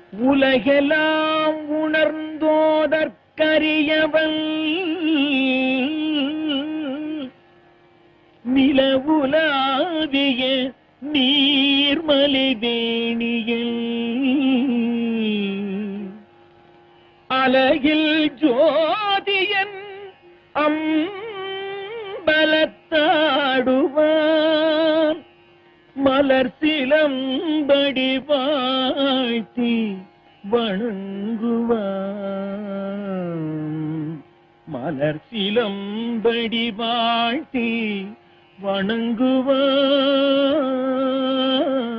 உலகெல்லாம் உணர்ந்தோதற்கரியவன் நிலவுலாவிய நீர்மலை வேணியல் அலகில் ஜோதியன் அம்பலத்தாடுவான் மலர் சிலம்படி வாழ்த்தி வணங்குவான் மலர் சிலம்படி வாழ்த்தி வணங்குவான்